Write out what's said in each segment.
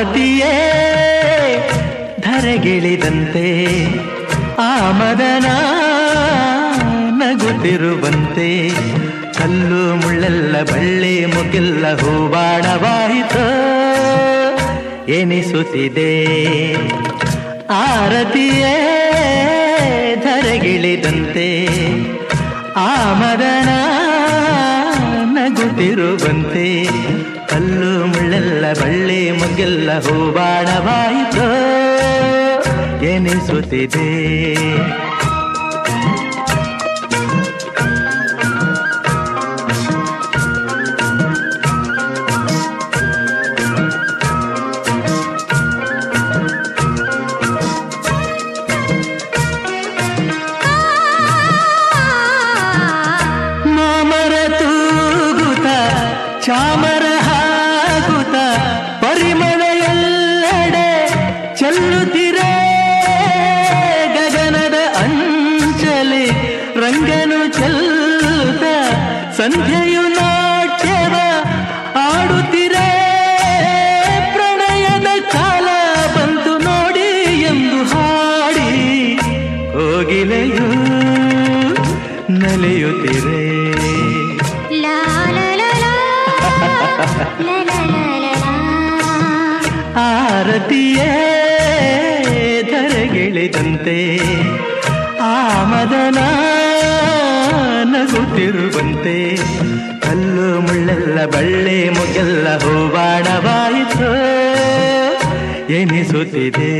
ಆರತಿಯೇ ಧರೆಗಿಳಿದಂತೆ ಆ ಮದನ ನಗುತ್ತಿರುವಂತೆ ಕಲ್ಲು ಮುಳ್ಳೆಲ್ಲ ಬಳ್ಳಿ ಮುಗಿಲ್ಲ ಹೂವಾಡವಾಯಿತು ಎನಿಸುತ್ತಿದೆ ಆರತಿಯೇ ಧರೆಗಿಳಿದಂತೆ ಆ ಮದನ ನಗುತ್ತಿರುವಂತೆ ಕಲ್ಲು ಮುಳ್ಳೆಲ್ಲ ಬಳ್ಳಿ ಮುಗಿಲ್ಲ ಹೂವಾಡವಾಯಿತು ಎನಿಸುತ್ತಿದೆ ಮಾಮರ ತೂಗುತ ಚಾಮರ ಹಾಕುತ್ತ ಪರಿಮಳ ಎಲ್ಲೆಡೆ ಚೆಲ್ಲುತ್ತಿರೆ ಗಗನದ ಅಂಚಲಿ ರಂಗನು ಚೆಲ್ಲುತ್ತ ಸಂಧ್ಯೆಯು ನಾಟ್ಯವ ಆಡುತ್ತಿರೆ ಪ್ರಣಯದ ಕಾಲ ಬಂತು ನೋಡಿ ಎಂದು ಹಾಡಿ ಕೋಗಿಲೆಯು ನಲಿಯುತ್ತಿರೆ ಲಾ ಲಾ ಲಾ ಲಾ. ಲಾ ಲಾ ಲಾ ಲಾ ಲಾ. ಆರತಿಯೇ ಧರೆಗಿಳಿದಂತೆ ಆ ಮದನ ನಗುತ್ತಿರುವಂತೆ ಕಲ್ಲು ಮುಳ್ಳೆಲ್ಲ ಬಳ್ಳಿ ಮುಗೆಲ್ಲ ಹೂವಾಡವಾಯಿತು ಎನಿಸುತ್ತಿದೆ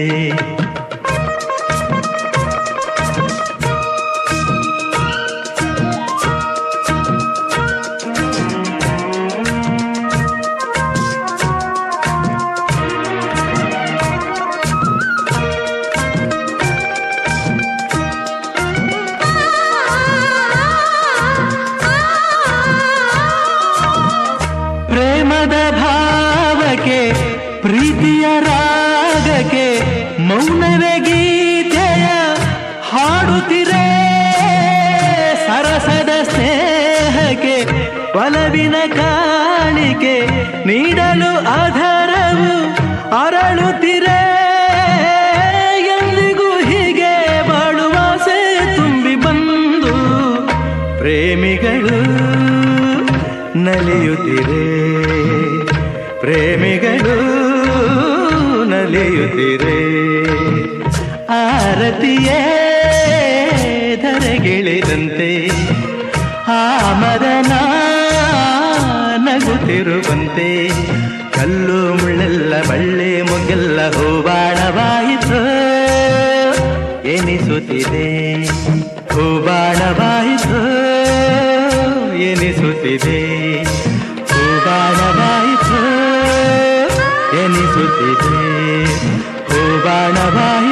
ಪ್ರೇಮದ ಭಾವಕ್ಕೆ ಪ್ರೀತಿಯ ರಾಗಕ್ಕೆ ಮೌನವೇ ಗೀತೆಯ ಹಾಡುತ್ತಿರೆ ಸರಸದ ಸ್ನೇಹಕ್ಕೆ ಒಲವಿನ ಕಾಣಿಕೆ ನೀಡಲು ಆಧಾರವು ಅರಳುತ್ತಿರೆ ಎಂದಿಗೂ ಹೀಗೆ ಬಾಳುವಾಸೆ ತುಂಬಿ ಬಂದು ಪ್ರೇಮಿಗಳು ನಲಿಯುತ್ತಿರೆ ಪ್ರೇಮಿಗಳು ನಲಿಯುತ್ತಿರೆ ಆರತಿಯೇ ಧರೆಗಿಳಿದಂತೆ ಆ ಮದನ ನಗುತ್ತಿರುವಂತೆ ಕಲ್ಲು ಮುಳ್ಳೆಲ್ಲ ಬಳ್ಳಿ ಮುಗೆಲ್ಲ ಹೂವಾಡವಾಯಿತು ಎನಿಸುತ್ತಿದೆ ಹೂವಾಡವಾಯಿತು ಎನಿಸುತ್ತಿದೆ ಹೂವಾಡವಾಯಿತು ಎನಿಸುತ್ತಿದೆ ಹೂವಾಡವಾಯಿತು